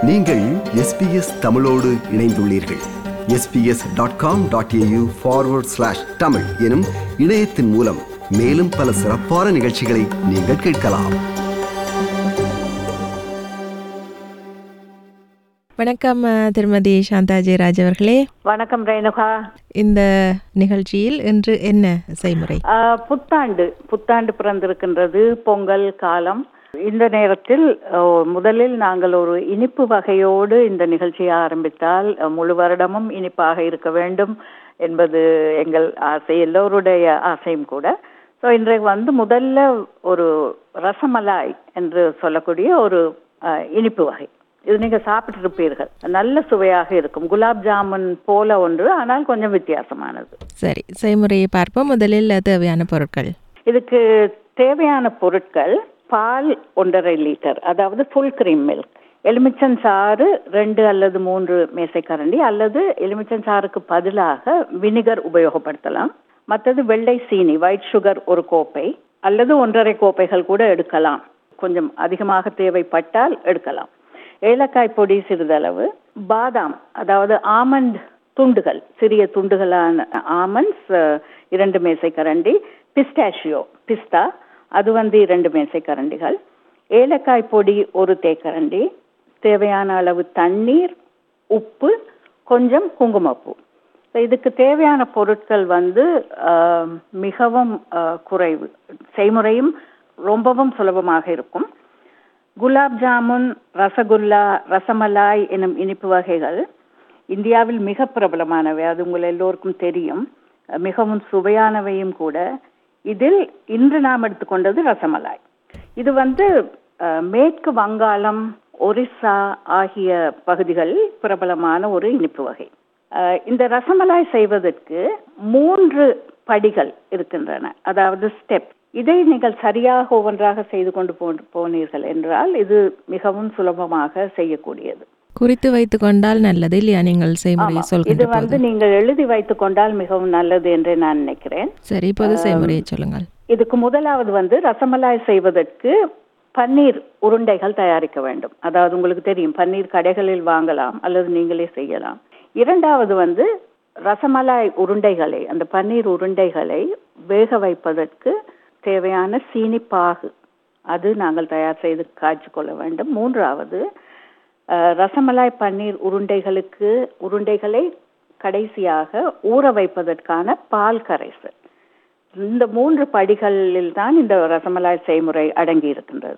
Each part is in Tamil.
நீங்கள் எஸ்பிஎஸ் தமிழோடு இணைந்துள்ளீர்கள் SBS dot com dot AU forward slash Tamil எனும் இணையத்தின் மூலம் மேலும் பல சிறப்பான நிகழ்ச்சிகளை நீங்கள் கேட்கலாம் வணக்கம் அஹ், திருமதி சாந்தா ஜெயராஜ் அவர்களே வணக்கம் ரேணுகா இந்த நிகழ்ச்சியில் இன்று என்ன செய்முறை ஆஹ், புத்தாண்டு புத்தாண்டு பிறந்திருக்கின்றது பொங்கல் காலம் இந்த நேரத்தில் ஆஹ், முதலில் நாங்கள் ஒரு இனிப்பு வகையோடு இந்த நிகழ்ச்சியை ஆரம்பித்தால் ஆஹ், முழு வருடமும் இனிப்பாக இருக்க வேண்டும் என்பது எங்கள் ஆசை எல்லோருடைய ஆசையும் கூட ஸோ இன்றைக்கு வந்து முதல்ல ஒரு ரசமலாய் என்று சொல்லக்கூடிய ஒரு ஆஹ், இனிப்பு வகை இது நீங்க சாப்பிட்டிருப்பீர்கள் நல்ல சுவையாக இருக்கும் குலாப் ஜாமுன் போல ஒன்று ஆனால் கொஞ்சம் வித்தியாசமானது சரி செய்முறையை பார்ப்போம் முதலில் தேவையான பொருட்கள் இதுக்கு தேவையான பொருட்கள் பால் ஒன்றரை லிட்டர் அதாவது ஃபுல் கிரீம் மில்க் எலுமிச்சன் சாறு ரெண்டு அல்லது மூன்று மேசைக்கரண்டி அல்லது எலுமிச்சன் சாறுக்கு பதிலாக வினிகர் உபயோகப்படுத்தலாம் மற்றது வெள்ளை சீனி ஒயிட் சுகர் ஒரு கோப்பை அல்லது ஒன்றரை கோப்பைகள் கூட எடுக்கலாம் கொஞ்சம் அதிகமாக தேவைப்பட்டால் எடுக்கலாம் ஏலக்காய் பொடி சிறிதளவு பாதாம் அதாவது ஆமண்ட் துண்டுகள் சிறிய துண்டுகளான ஆமண்ட்ஸ் இரண்டு மேசைக்கரண்டி பிஸ்டாஷியோ பிஸ்தா அது வந்து இரண்டு மேசைக்கரண்டிகள் ஏலக்காய் பொடி ஒரு தேக்கரண்டி தேவையான அளவு தண்ணீர் உப்பு கொஞ்சம் குங்குமப்பூ So, இதுக்கு தேவையான பொருட்கள் வந்து ஆஹ், மிகவும் ஆஹ், குறைவு செய்முறையும் ரொம்பவும் சுலபமாக இருக்கும் குலாப் ஜாமுன் ரசகுல்லா ரசமலாய் எனும் இனிப்பு வகைகள் இந்தியாவில் மிக பிரபலமானவை அது உங்கள் எல்லோருக்கும் தெரியும் மிகவும் சுவையானவையும் கூட இதில் இன்று நாம் எடுத்துக்கொண்டது ரசமலாய் இது வந்து அஹ், மேற்கு வங்காளம் ஒரிஸ்ஸா ஆகிய பகுதிகளில் பிரபலமான ஒரு இனிப்பு வகை அஹ், இந்த ரசமலாய் செய்வதற்கு மூன்று படிகள் இருக்கின்றன அதாவது ஸ்டெப் இதை நீங்கள் சரியாக ஒவ்வொன்றாக செய்து கொண்டு போ- போனீர்கள் என்றால் இது மிகவும் சுலபமாக செய்யக்கூடியது குறித்து வைத்துக் கொண்டால் நல்லது இல்லையா நீங்கள் செய்முறையை ஆமா. இது சொல்கின்ற வந்து போது நீங்கள் எழுதி வைத்துக் கொண்டால் மிகவும் நல்லது என்று நான் நினைக்கிறேன் சரி இப்போது செய்முறையை சொல்லுங்கள் இதுக்கு முதலாவது வந்து ரசமலாய் செய்வதற்கு பன்னீர் உருண்டைகள் தயாரிக்க வேண்டும் அதாவது உங்களுக்கு தெரியும் பன்னீர் கடைகளில் வாங்கலாம் அல்லது நீங்களே செய்யலாம் இரண்டாவது வந்து ரசமலாய் உருண்டைகளை அந்த பன்னீர் உருண்டைகளை வேக வைப்பதற்கு தேவையான சீனி பாகு அது நாங்கள் தயார் செய்து காய்ச்சிக் கொள்ள வேண்டும் மூன்றாவது அஹ், ரசமலாய் பன்னீர் உருண்டைகளுக்கு உருண்டைகளை கடைசியாக ஊற வைப்பதற்கான பால் கரைசல் இந்த மூன்று படிகளில் தான் இந்த ரசமலாய் செய்முறை அடங்கி இருக்கின்றது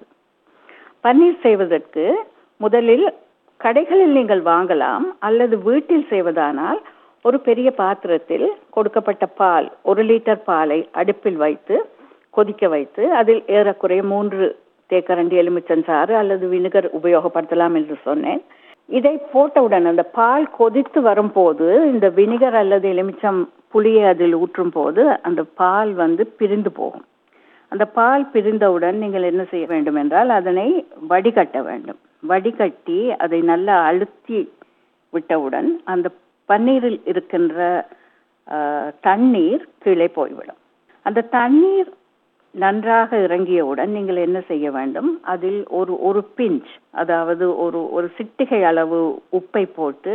பன்னீர் செய்வதற்கு முதலில் கடைகளில் நீங்கள் வாங்கலாம் அல்லது வீட்டில் செய்வதானால் ஒரு பெரிய பாத்திரத்தில் கொடுக்கப்பட்ட பால் ஒரு லிட்டர் பாலை அடுப்பில் வைத்து கொதிக்க வைத்து அதில் ஏறக்குறைய மூன்று தேக்கரண்டி எலுமிச்சன் சாறு அல்லது வினிகர் உபயோகப்படுத்தலாம் என்று சொன்னேன் இதை போட்டவுடன் அந்த பால் கொதித்து வரும்போது இந்த வினிகர் அல்லது எலுமிச்சம் புளியை அதில் ஊற்றும் போது அந்த பால் வந்து பிரிந்து போகும் அந்த பால் பிரிந்தவுடன் நீங்கள் என்ன செய்ய வேண்டும் என்றால் அதனை வடிகட்ட வேண்டும் வடிகட்டி அதை நல்லா அழுத்தி விட்டவுடன் அந்த பன்னீரில் இருக்கின்ற ஆஹ், தண்ணீர் கீழே போய்விடும் அந்த தண்ணீர் நன்றாக இறங்கியவுடன் நீங்கள் என்ன செய்ய வேண்டும் அதில் ஒரு ஒரு பிஞ்ச் அதாவது ஒரு ஒரு சிட்டிகை அளவு உப்பை போட்டு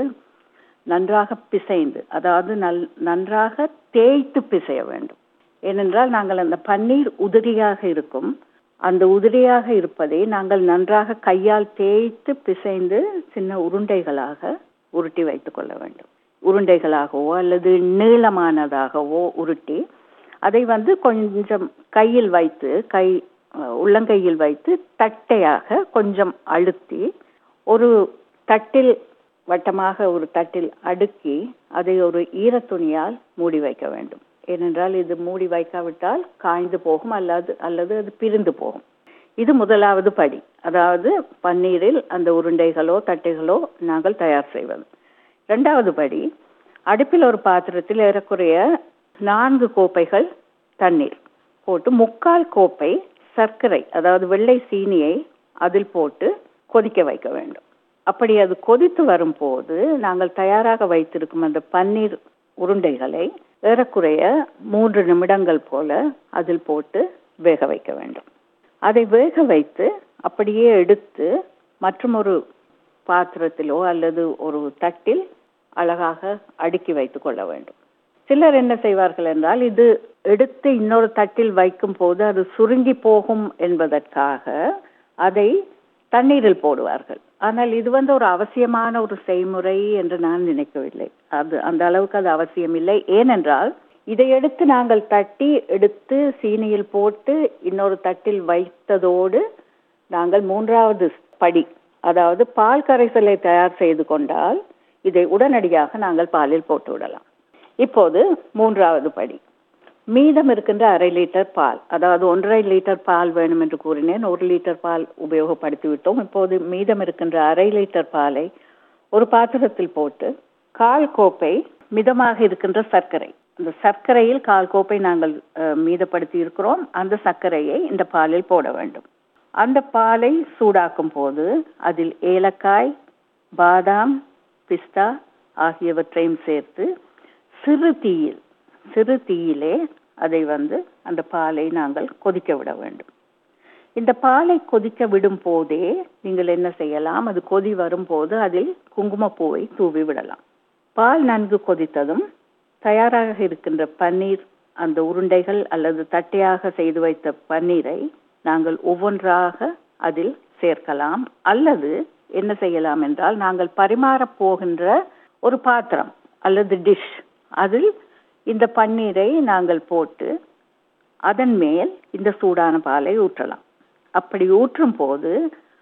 நன்றாக பிசைந்து அதாவது நல் நன்றாக தேய்த்து பிசைய வேண்டும் ஏனென்றால் நாங்கள் அந்த பன்னீர் உதிரியாக இருக்கும் அந்த உதிரியாக இருப்பதை நாங்கள் நன்றாக கையால் தேய்த்து பிசைந்து சின்ன உருண்டைகளாக உருட்டி வைத்துக் கொள்ள வேண்டும் உருண்டைகளாகவோ அல்லது நீளமானதாகவோ உருட்டி அதை வந்து கொஞ்சம் கையில் வைத்து கை அஹ், உள்ளங்கையில் வைத்து தட்டையாக கொஞ்சம் அழுத்தி ஒரு தட்டில் வட்டமாக ஒரு தட்டில் அடுக்கி அதை ஒரு ஈரத்துணியால் மூடி வைக்க வேண்டும் ஏனென்றால் இது மூடி வைக்காவிட்டால் காய்ந்து போகும் அல்லது அல்லது அது பிரிந்து போகும் இது முதலாவது படி அதாவது பன்னீரில் அந்த உருண்டைகளோ தட்டைகளோ நாங்கள் தயார் செய்வது இரண்டாவது படி அடுப்பில் ஒரு பாத்திரத்தில் ஏறக்குறைய நான்கு கோப்பைகள் தண்ணீர் போட்டு முக்கால் கோப்பை சர்க்கரை அதாவது வெள்ளை சீனியை அதில் போட்டு கொதிக்க வைக்க வேண்டும் அப்படி அது கொதித்து வரும்போது நாங்கள் தயாராக வைத்திருக்கும் அந்த பன்னீர் உருண்டைகளை ஏறக்குறைய மூன்று நிமிடங்கள் போல அதில் போட்டு வேக வைக்க வேண்டும் அதை வேக வைத்து அப்படியே எடுத்து மற்றும் ஒரு பாத்திரத்திலோ அல்லது ஒரு தட்டில் அழகாக அடுக்கி வைத்துக் கொள்ள வேண்டும் சிலர் என்ன செய்வார்கள் என்றால் இது எடுத்து இன்னொரு தட்டில் வைக்கும் போது அது சுருங்கி போகும் என்பதற்காக அதை தண்ணீரில் போடுவார்கள் ஆனால் இது வந்து ஒரு அவசியமான ஒரு செய்முறை என்று நான் நினைக்கவில்லை அது அந்த அளவுக்கு அது அவசியம் இல்லை ஏனென்றால் இதை எடுத்து நாங்கள் தட்டி எடுத்து சீனியில் போட்டு இன்னொரு தட்டில் வைத்ததோடு நாங்கள் மூன்றாவது படி அதாவது பால் கரைசலை தயார் செய்து கொண்டால் இதை உடனடியாக நாங்கள் பாலில் போட்டு விடலாம் இப்போது மூன்றாவது படி மீதம் இருக்கின்ற அரை லிட்டர் பால் அதாவது ஒன்றரை லிட்டர் பால் வேணும் என்று கூறினேன் ஒரு லிட்டர் பால் உபயோகப்படுத்தி விட்டோம் இப்போது மீதம் இருக்கின்ற அரை லிட்டர் பாலை ஒரு பாத்திரத்தில் போட்டு கால் கோப்பை மிதமாக இருக்கின்ற சர்க்கரை அந்த சர்க்கரையில் கால் கோப்பை நாங்கள் அஹ், மீதப்படுத்தி இருக்கிறோம் அந்த சர்க்கரையை இந்த பாலில் போட வேண்டும் அந்த பாலை சூடாக்கும் போது அதில் ஏலக்காய் பாதாம் பிஸ்தா ஆகியவற்றையும் சேர்த்து சிறு தீயில் சிறு தீயிலே அதை வந்து அந்த பாலை நாங்கள் கொதிக்க விட வேண்டும் இந்த பாலை கொதிக்க விடும் போதே நீங்கள் என்ன செய்யலாம் அது கொதி வரும்போது அதில் குங்குமப்பூவை தூவி விடலாம் பால் நன்கு கொதித்ததும் தயாராக இருக்கின்ற பன்னீர் அந்த உருண்டைகள் அல்லது தட்டையாக செய்து வைத்த பன்னீரை நாங்கள் ஒவ்வொன்றாக அதில் சேர்க்கலாம் அல்லது என்ன செய்யலாம் என்றால் நாங்கள் பரிமாறப் போகின்ற ஒரு பாத்திரம் அல்லது டிஷ் அதில் இந்த பன்னீரை நாங்கள் போட்டு அதன் மேல் இந்த சூடான பாலை ஊற்றலாம் அப்படி ஊற்றும் போது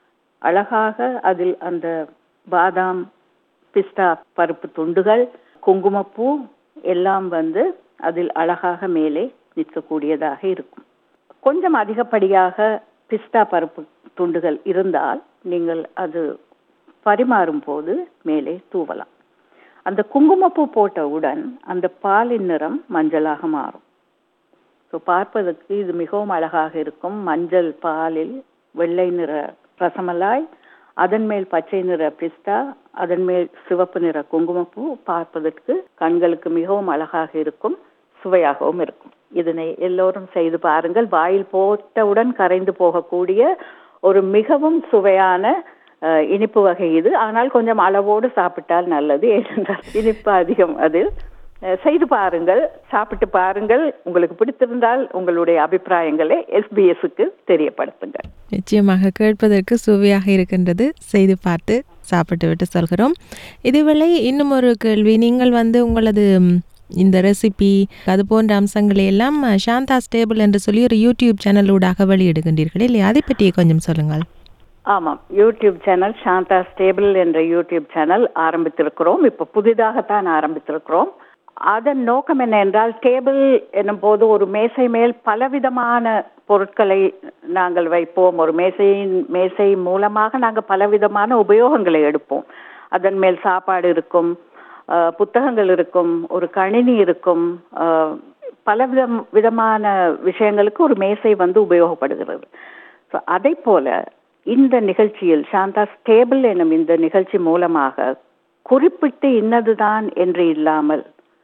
அழகாக அதில் அந்த பாதாம் பிஸ்தா பருப்பு துண்டுகள் குங்குமப்பூ எல்லாம் வந்து அதில் அழகாக மேலே நிற்கக்கூடியதாக இருக்கும் கொஞ்சம் அதிகப்படியாக பிஸ்தா பருப்பு துண்டுகள் இருந்தால் நீங்கள் அது பரிமாறும் போது மேலே தூவலாம் அந்த குங்குமப்பூ போட்டவுடன் அந்த பாலின் நிறம் மஞ்சளாக மாறும் ஸோ பார்ப்பதற்கு இது மிகவும் அழகாக இருக்கும் மஞ்சள் பாலில் வெள்ளை நிற ரசமலாய் அதன் மேல் பச்சை நிற பிஸ்தா அதன் மேல் சிவப்பு நிற குங்குமப்பூ பார்ப்பதற்கு கண்களுக்கு மிகவும் அழகாக இருக்கும் சுவையாகவும் இருக்கும் இதனை எல்லோரும் செய்து பாருங்கள் வாயில் போட்டவுடன் கரைந்து போகக்கூடிய ஒரு மிகவும் சுவையான அஹ், இனிப்பு வகை இது ஆனால் கொஞ்சம் அளவோடு சாப்பிட்டால் நல்லது ஏனென்றால் இனிப்பு அதிகம் அதில் அஹ், செய்து பாருங்கள் சாப்பிட்டு பாருங்கள் உங்களுக்கு பிடித்திருந்தால் உங்களுடைய அபிப்பிராயங்களை எஸ்பிஎஸ்க்கு தெரியப்படுத்துங்கள் நிச்சயமாக கேட்பதற்கு சுவையாக இருக்கின்றது செய்து பார்த்து சாப்பிட்டு விட்டு சொல்கிறோம் இதுவேளை இன்னும் ஒரு கேள்வி நீங்கள் வந்து உங்களது ம், இந்த ரெசிபி அது போன்ற அம்சங்களை எல்லாம் அஹ், சாந்தா ஸ்டேபிள் என்று சொல்லி ஒரு யூடியூப் சேனல் ஊடாக வெளியிடுகின்றீர்கள் இல்லையா அதை பற்றி கொஞ்சம் சொல்லுங்கள் ஆமாம் யூடியூப் சேனல் சாந்தா ஸ்டேபிள் என்ற யூடியூப் சேனல் ஆரம்பித்திருக்கிறோம் இப்போ புதிதாகத்தான் ஆரம்பித்திருக்கிறோம் அதன் நோக்கம் என்ன என்றால் டேபிள் என்னும் போது ஒரு மேசை மேல் பலவிதமான பொருட்களை நாங்கள் வைப்போம் ஒரு மேசையின் மேசை மூலமாக நாங்கள் பலவிதமான உபயோகங்களை எடுப்போம் அதன் மேல் சாப்பாடு இருக்கும் அஹ், புத்தகங்கள் இருக்கும் ஒரு கணினி இருக்கும் அஹ், பலவிதம் விதமான விஷயங்களுக்கு ஒரு மேசை வந்து உபயோகப்படுகிறது ஸோ அதை போல இந்த நிகழ்ச்சியில் சாந்தா ஸ்டேபிள் எனும் இந்த நிகழ்ச்சி மூலமாக குறிப்பிட்டு இன்னதுதான் என்று இல்லாமல்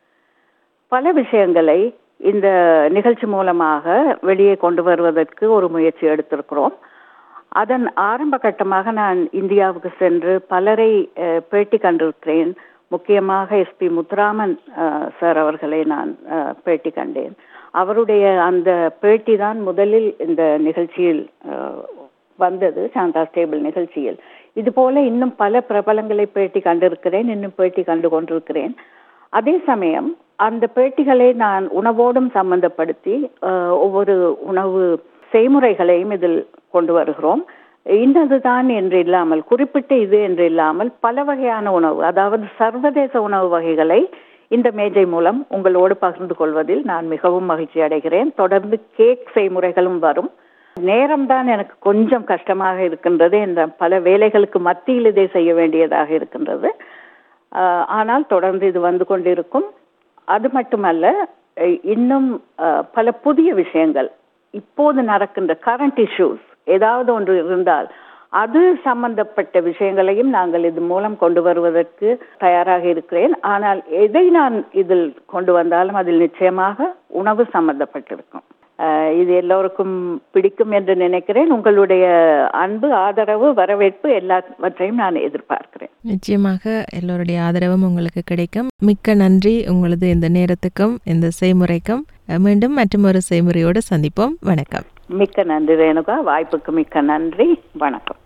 பல விஷயங்களை இந்த நிகழ்ச்சி மூலமாக வெளியே கொண்டு வருவதற்கு ஒரு முயற்சி எடுத்திருக்கிறோம் அதன் ஆரம்ப கட்டமாக நான் இந்தியாவுக்கு சென்று பலரை அஹ், பேட்டி கண்டிருக்கிறேன் முக்கியமாக எஸ்பி முத்துராமன் அஹ், சார் அவர்களை நான் அஹ், பேட்டி கண்டேன் அவருடைய அந்த பேட்டி தான் முதலில் இந்த நிகழ்ச்சியில் அஹ், வந்தது சாந்தா ஸ்டேபிள் நிகழ்ச்சியில் இது போல இன்னும் பல பிரபலங்களை பேட்டி கண்டிருக்கிறேன் இன்னும் பேட்டி கண்டு கொண்டிருக்கிறேன் அதே சமயம் அந்த பேட்டிகளை நான் உணவோடும் சம்பந்தப்படுத்தி அஹ், ஒவ்வொரு உணவு செய்முறைகளையும் இதில் கொண்டு வருகிறோம் இன்னதுதான் என்று இல்லாமல் குறிப்பிட்ட இது என்று இல்லாமல் பல வகையான உணவு அதாவது சர்வதேச உணவு வகைகளை இந்த மேஜை மூலம் உங்களோடு பகிர்ந்து கொள்வதில் நான் மிகவும் மகிழ்ச்சி அடைகிறேன் தொடர்ந்து கேக் செய்முறைகளும் வரும் நேரம்தான் எனக்கு கொஞ்சம் கஷ்டமாக இருக்கின்றது இந்த பல வேலைகளுக்கு மத்தியில் இதை செய்ய வேண்டியதாக இருக்கின்றது ஆஹ் ஆனால் தொடர்ந்து இது வந்து கொண்டிருக்கும் அது மட்டுமல்ல அஹ் இன்னும் அஹ், பல புதிய விஷயங்கள் இப்போது நடக்கின்ற கரண்ட் இஷ்யூஸ் ஏதாவது ஒன்று இருந்தால் அது சம்பந்தப்பட்ட விஷயங்களையும் நாங்கள் இது மூலம் கொண்டு வருவதற்கு தயாராக இருக்கிறேன் ஆனால் எதை நான் இதில் கொண்டு வந்தாலும் அதில் நிச்சயமாக உணவு சம்பந்தப்பட்டிருக்கும் அஹ், இது எல்லோருக்கும் பிடிக்கும் என்று நினைக்கிறேன் உங்களுடைய அன்பு ஆதரவு வரவேற்பு எல்லாவற்றையும் நான் எதிர்பார்க்கிறேன் நிச்சயமாக எல்லோருடைய ஆதரவும் உங்களுக்கு கிடைக்கும் மிக்க நன்றி உங்களது இந்த நேரத்துக்கும் இந்த செய்முறைக்கும் அஹ், மீண்டும் மற்றும் ஒரு செய்முறையோடு சந்திப்போம் வணக்கம் மிக்க நன்றி ரேணுகா வாய்ப்புக்கு மிக்க நன்றி வணக்கம்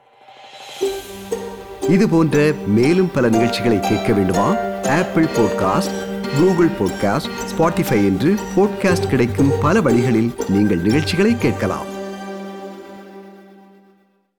இது போன்ற மேலும் பல நிகழ்ச்சிகளை கேட்க வேண்டுமா Apple podcast Google podcast Spotify என்று பாட்காஸ்ட் கிடைக்கும் பல வழிகளில் நீங்கள் நிகழ்ச்சிகளை கேட்கலாம்